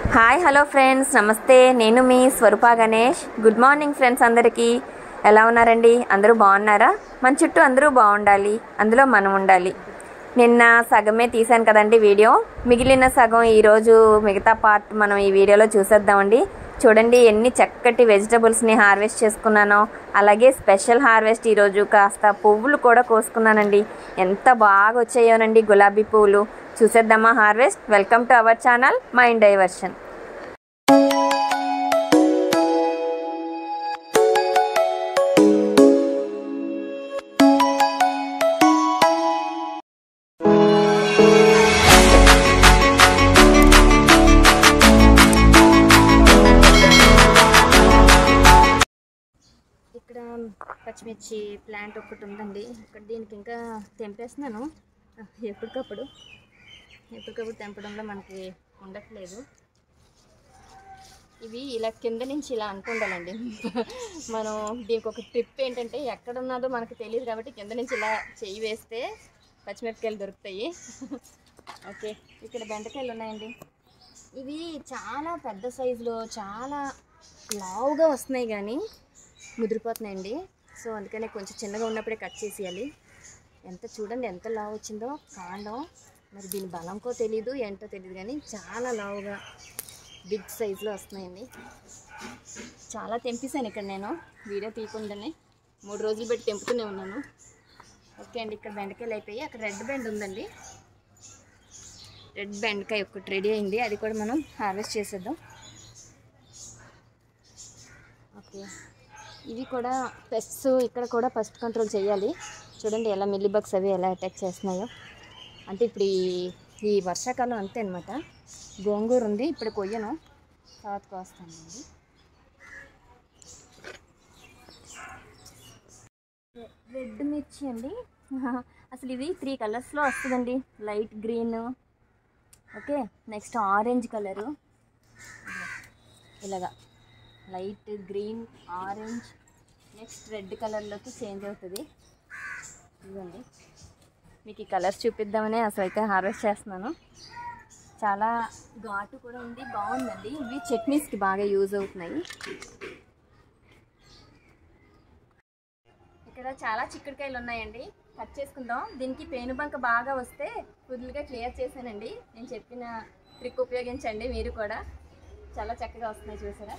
hi hello friends నమస్తే నేను మీ Swaroopa Ganesh good morning friends అందరికీ ఎలా ఉన్నారండి అందరూ బాగున్నారా మన చుట్టూ అందరూ బాగుండాలి అందులో మనం ఉండాలి నిన్న సగమే తీశాను కదండి వీడియో మిగిలిన సగం ఈరోజు మిగతా పార్ట్ మనం ఈ వీడియోలో చూసేద్దామండి చూడండి ఎన్ని చక్కటి వెజిటబుల్స్ని హార్వెస్ట్ చేసుకున్నానో అలాగే స్పెషల్ హార్వెస్ట్ ఈరోజు కాస్త పువ్వులు కూడా కోసుకున్నానండి ఎంత బాగా వచ్చాయోనండి గులాబీ పువ్వులు చూసేద్దామా harvest welcome to our channel mind diversion ఇక్కడ పచ్చిమిర్చి ప్లాంట్ ఒకటి ఉందండి ఇక్కడ దీనికి ఇంకా తెంపేస్తున్నాను ఎప్పటికప్పుడు ఎప్పటికప్పుడు తెంపడంలో మనకి ఉండట్లేదు ఇవి ఇలా కింద నుంచి ఇలా అనుకుండాలండి మనం దీనికి ఒక టిప్ ఏంటంటే ఎక్కడ ఉన్నదో మనకు తెలియదు కాబట్టి కింద నుంచి ఇలా చెయ్యి వేస్తే పచ్చిమిరపకాయలు దొరుకుతాయి ఓకే ఇక్కడ బెండకాయలు ఉన్నాయండి ఇవి చాలా పెద్ద సైజులో చాలా లావుగా వస్తున్నాయి కానీ ముదిరిపోతున్నాయండి సో అందుకనే కొంచెం చిన్నగా ఉన్నప్పుడే కట్ చేసేయాలి ఎంత చూడండి ఎంత లావు వచ్చిందో కాండం మరి దీని బలంకో తెలీదు ఏంటో తెలియదు కానీ చాలా లావుగా బిగ్ సైజులో వస్తున్నాయండి చాలా తెంపేశాను ఇక్కడ నేను వీడియో తీయకుండానే మూడు రోజులు పెట్టి తెంపుతూనే ఉన్నాను ఓకే అండి ఇక్కడ బెండకాయలు అయిపోయి అక్కడ రెడ్ బెండ్ ఉందండి రెడ్ బెండకాయ ఒకటి రెడీ అయింది అది కూడా మనం హార్వెస్ట్ చేసేద్దాం ఓకే ఇవి కూడా పెస్ట్స్ ఇక్కడ కూడా పెస్ట్ కంట్రోల్ చేయాలి చూడండి ఎలా మిల్లీ బగ్స్ అవి ఎలా అటాక్ చేస్తున్నాయో అంటే ఇప్పుడు ఈ ఈ వర్షాకాలం అంతే అనమాట గోంగూర ఉంది ఇప్పుడు కొయ్యను తర్వాత కోస్తానండి రెడ్ మిర్చి అండి అసలు ఇది త్రీ కలర్స్లో వస్తుందండి light green okay next orange colour ఇలాగా light green orange next red కలర్లోకి చేంజ్ అవుతుంది ఇదిగోండి మీకు ఈ కలర్స్ చూపిద్దామని అసలు అయితే హార్వెస్ట్ చేస్తున్నాను చాలా ఘాటు కూడా ఉంది బాగుందండి ఇవి చట్నీస్కి బాగా యూజ్ అవుతున్నాయి ఇక్కడ చాలా చిక్కుడుకాయలు ఉన్నాయండి కట్ చేసుకుందాం దీనికి పేనుబంక బాగా వస్తే ఫుల్గా క్లియర్ చేశానండి నేను చెప్పిన ట్రిక్ ఉపయోగించండి మీరు కూడా చాలా చక్కగా వస్తున్నాయి చూసారా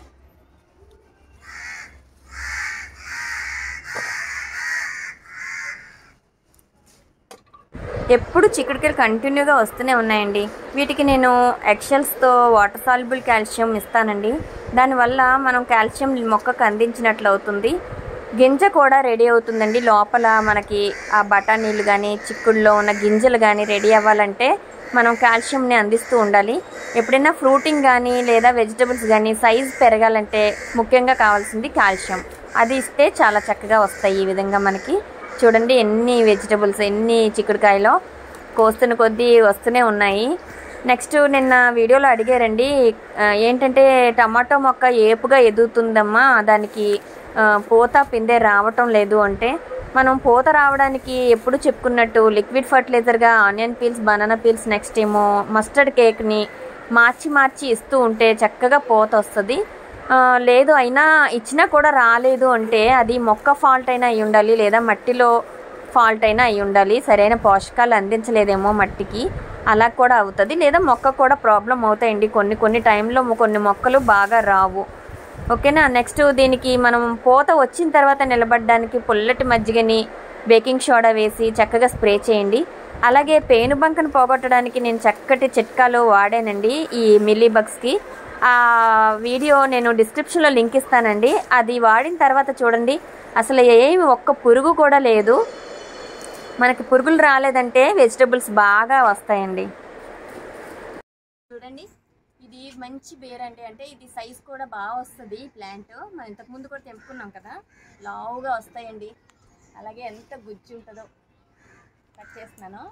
ఎప్పుడు చిక్కుడుకాయలు కంటిన్యూగా వస్తూనే ఉన్నాయండి వీటికి నేను ఎక్షల్స్తో వాటర్ సాల్యుబుల్ కాల్షియం ఇస్తానండి దానివల్ల మనం కాల్షియం మొక్కకు అందించినట్లు అవుతుంది గింజ కూడా రెడీ అవుతుందండి లోపల మనకి ఆ బఠానీలు కానీ చిక్కుడులో ఉన్న గింజలు కానీ రెడీ అవ్వాలంటే మనం కాల్షియంని అందిస్తూ ఉండాలి ఎప్పుడైనా ఫ్రూటింగ్ కానీ లేదా వెజిటబుల్స్ కానీ సైజ్ పెరగాలంటే ముఖ్యంగా కావాల్సింది కాల్షియం అది ఇస్తే చాలా చక్కగా వస్తాయి ఈ విధంగా మనకి చూడండి ఎన్ని వెజిటబుల్స్ ఎన్ని చిక్కుడుకాయలో కోస్తున్న కొద్దీ వస్తూనే ఉన్నాయి నెక్స్ట్ నిన్న వీడియోలో అడిగారండి ఆ, ఏంటంటే టమాటో మొక్క ఏపుగా ఎదుగుతుందమ్మా దానికి ఆ, పూత పిందే రావటం లేదు అంటే మనం పూత రావడానికి ఎప్పుడు చెప్పుకున్నట్టు లిక్విడ్ ఫర్టిలైజర్గా onion peels banana peels next ఏమో మస్టర్డ్ కేక్ని మార్చి మార్చి ఇస్తూ ఉంటే చక్కగా పూత వస్తుంది ఆ, లేదు అయినా ఇచ్చినా కూడా రాలేదు అంటే అది మొక్క ఫాల్ట్ అయినా అయి ఉండాలి లేదా మట్టిలో ఫాల్ట్ అయినా అయి ఉండాలి సరైన పోషకాలు అందించలేదేమో మట్టికి అలా కూడా అవుతుంది లేదా మొక్క కూడా ప్రాబ్లం అవుతాయండి కొన్ని కొన్ని టైంలో కొన్ని మొక్కలు బాగా రావు ఓకేనా నెక్స్ట్ దీనికి మనం పూత వచ్చిన తర్వాత నిలబడడానికి పుల్లటి మజ్జిగని బేకింగ్ సోడా వేసి చక్కగా స్ప్రే చేయండి అలాగే పేనుబంకను పోగొట్టడానికి నేను చక్కటి చిట్కాలు వాడానండి ఈ మిల్లీ బగ్స్కి ఆ వీడియో నేను డిస్క్రిప్షన్లో లింక్ ఇస్తానండి అది వాడిన తర్వాత చూడండి అసలు ఏమి ఒక్క పురుగు కూడా లేదు మనకి పురుగులు రాలేదంటే వెజిటబుల్స్ బాగా వస్తాయండి చూడండి ఇది మంచి బేర్ అండి అంటే ఇది సైజ్ కూడా బాగా వస్తుంది ప్లాంట్ మనం ఇంతకుముందు కూడా తెంపుకున్నాం కదా లావుగా వస్తాయండి అలాగే ఎంత గుజ్జు ఉంటుందో కట్ చేస్తున్నాను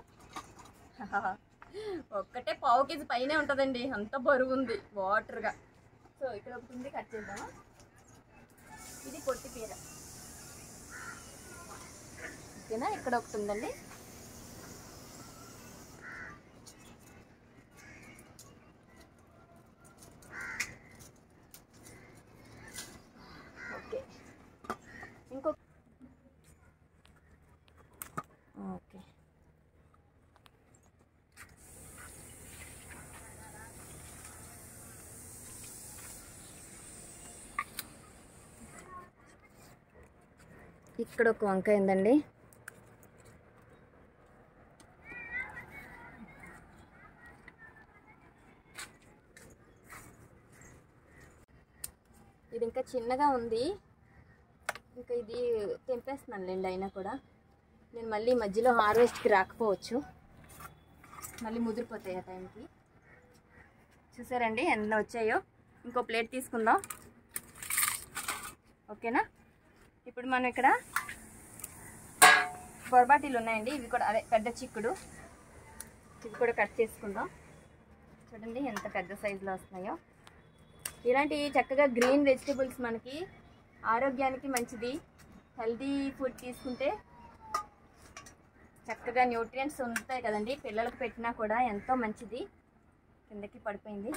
ఒక్కటే పావు కేజీ పైనే ఉంటుందండి అంత బరువు ఉంది వాటర్గా సో ఇక్కడ ఒకటి ఉంది కట్ చేద్దాం ఇది పొట్టి పీర ఓకేనా ఇక్కడ ఒకటి ఉందండి ఇక్కడ ఒక వంకాయ ఉందండి ఇది ఇంకా చిన్నగా ఉంది ఇంకా ఇది తెంపేస్తున్నానులేండి అయినా కూడా నేను మళ్ళీ మధ్యలో హార్వెస్ట్కి రాకపోవచ్చు మళ్ళీ ముదిరిపోతాయి ఆ టైంకి చూసారండి ఎంత వచ్చాయో ఇంకో ప్లేట్ తీసుకుందాం ఓకేనా ఇప్పుడు మనం ఇక్కడ బొరబాటీలు ఉన్నాయండి ఇవి కూడా అదే పెద్ద చిక్కుడు ఇవి కూడా కట్ చేసుకుందాం చూడండి ఎంత పెద్ద సైజులో వస్తున్నాయో ఇలాంటి చక్కగా గ్రీన్ వెజిటేబుల్స్ మనకి ఆరోగ్యానికి మంచిది హెల్దీ ఫుడ్ తీసుకుంటే చక్కగా న్యూట్రియంట్స్ ఉంటాయి కదండి పిల్లలకు పెట్టినా కూడా ఎంతో మంచిది కిందకి పడిపోయింది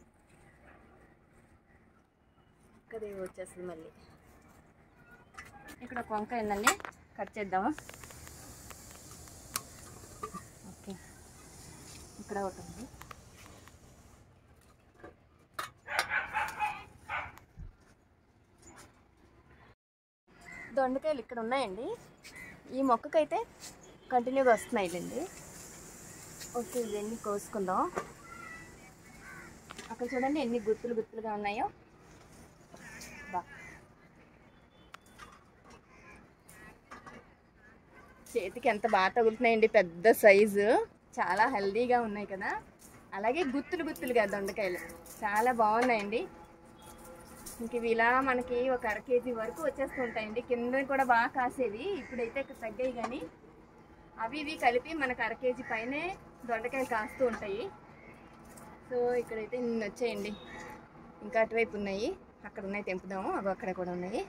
కదే వచ్చేస్తుంది మళ్ళీ ఇక్కడ ఒక వంకాయ ఉందండి కట్ చేద్దాము ఓకే ఇక్కడ ఒకటి ఉంది దొండకాయలు ఇక్కడ ఉన్నాయండి ఈ మొక్కకైతే కంటిన్యూగా వస్తున్నాయిలేండి ఓకే ఇవన్నీ కోసుకుందాం అక్కడ చూడండి ఎన్ని గుత్తులు గుత్తులుగా ఉన్నాయో బా చేతికి ఎంత బాగా తగులుతున్నాయండి పెద్ద సైజు చాలా హెల్దీగా ఉన్నాయి కదా అలాగే గుత్తులు గుత్తులుగా దొండకాయలు చాలా బాగున్నాయండి ఇంక ఇవి ఇలా మనకి ఒక అర కేజీ వరకు వచ్చేస్తూ ఉంటాయండి కింద కూడా బాగా కాసేవి ఇప్పుడైతే ఇక్కడ తగ్గాయి కానీ అవి ఇవి కలిపి మనకు అర కేజీ పైనే దొండకాయలు కాస్తూ ఉంటాయి సో ఇక్కడైతే ఇన్ని వచ్చాయండి ఇంకా అటువైపు ఉన్నాయి అక్కడ ఉన్నాయి తెంపుదాము అవి అక్కడ కూడా ఉన్నాయి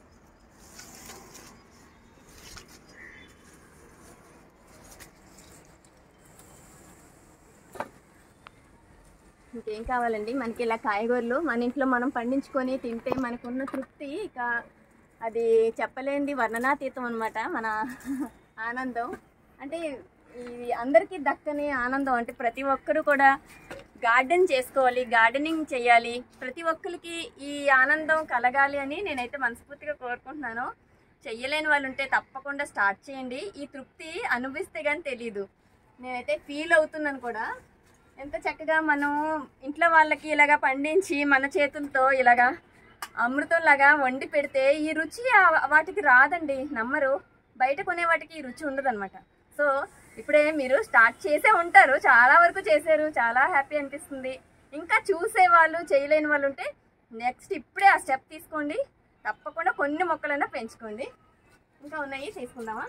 ఇంకేం కావాలండి మనకి ఇలా కాయగూరలు మన ఇంట్లో మనం పండించుకొని తింటే మనకున్న తృప్తి ఇక అది చెప్పలేనిది వర్ణనాతీతం అనమాట మన ఆనందం అంటే ఇది అందరికీ దక్కని ఆనందం అంటే ప్రతి ఒక్కరు కూడా గార్డెన్ చేసుకోవాలి గార్డెనింగ్ చేయాలి ప్రతి ఒక్కరికి ఈ ఆనందం కలగాలి అని నేనైతే మనస్ఫూర్తిగా కోరుకుంటున్నాను చెయ్యలేని వాళ్ళు ఉంటే తప్పకుండా స్టార్ట్ చేయండి ఈ తృప్తి అనుభవిస్తే కానీ తెలీదు నేనైతే ఫీల్ అవుతున్నాను కూడా ఎంత చక్కగా మనం ఇంట్లో వాళ్ళకి ఇలాగా పండించి మన చేతులతో ఇలాగా అమృతంలాగా వండి పెడితే ఈ రుచి ఆ- వాటికి రాదండి నమ్మరు బయట కొనే వాటికి ఈ రుచి ఉండదు సో ఇప్పుడే మీరు స్టార్ట్ చేసే ఉంటారు చాలా వరకు చేశారు చాలా హ్యాపీ అనిపిస్తుంది ఇంకా చూసే వాళ్ళు చేయలేని వాళ్ళు ఉంటే నెక్స్ట్ ఇప్పుడే ఆ స్టెప్ తీసుకోండి తప్పకుండా కొన్ని మొక్కలైనా పెంచుకోండి ఇంకా ఉన్నాయి తీసుకుందామా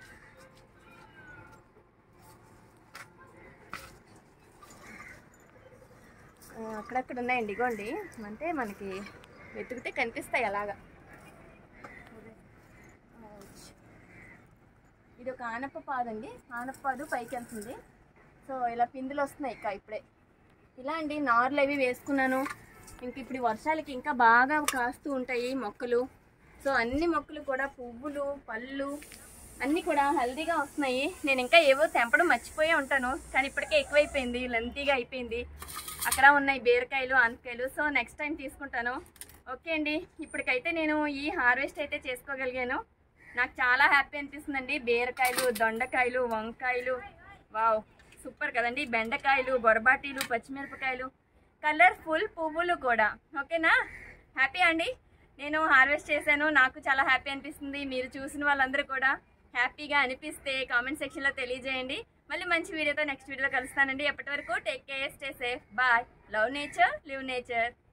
ఆ, అక్కడక్కడ ఉన్నాయండి ఇగోండి అంటే మనకి వెతికితే కనిపిస్తాయి అలాగా ఇది ఒక ఆనప పాదండి ఆనప పాదు పైకి వెళ్తుంది సో ఇలా పిందులు వస్తున్నాయి ఇంకా ఇప్పుడే ఇలా అండి నార్లు అవి వేసుకున్నాను ఇంక ఇప్పుడు ఈ వర్షాలకి ఇంకా బాగా కాస్తూ ఉంటాయి మొక్కలు సో అన్ని మొక్కలు కూడా పువ్వులు పళ్ళు అన్నీ కూడా హెల్తీగా వస్తున్నాయి నేను ఇంకా ఏవో తెంపడం మర్చిపోయే ఉంటాను కానీ ఇప్పటికే ఎక్కువైపోయింది లెంతీగా అయిపోయింది అక్కడ ఉన్నాయి బీరకాయలు ఆనపకాయలు సో నెక్స్ట్ టైం తీసుకుంటాను ఓకే అండి ఇప్పటికైతే నేను ఈ హార్వెస్ట్ అయితే చేసుకోగలిగాను నాకు చాలా హ్యాపీ అనిపిస్తుందండి బీరకాయలు దొండకాయలు వంకాయలు వావ్ సూపర్ కదండి బెండకాయలు బొరబాటీలు పచ్చిమిరపకాయలు కలర్ఫుల్ పువ్వులు కూడా ఓకేనా హ్యాపీ అండి నేను హార్వెస్ట్ చేశాను నాకు చాలా హ్యాపీ అనిపిస్తుంది మీరు చూసిన వాళ్ళందరూ కూడా హ్యాపీగా అనిపిస్తే కామెంట్ సెక్షన్లో తెలియజేయండి మళ్ళీ మంచి వీడియోతో నెక్స్ట్ వీడియోలో కలుస్తానండి ఎప్పటి వరకు take care stay safe bye love nature live nature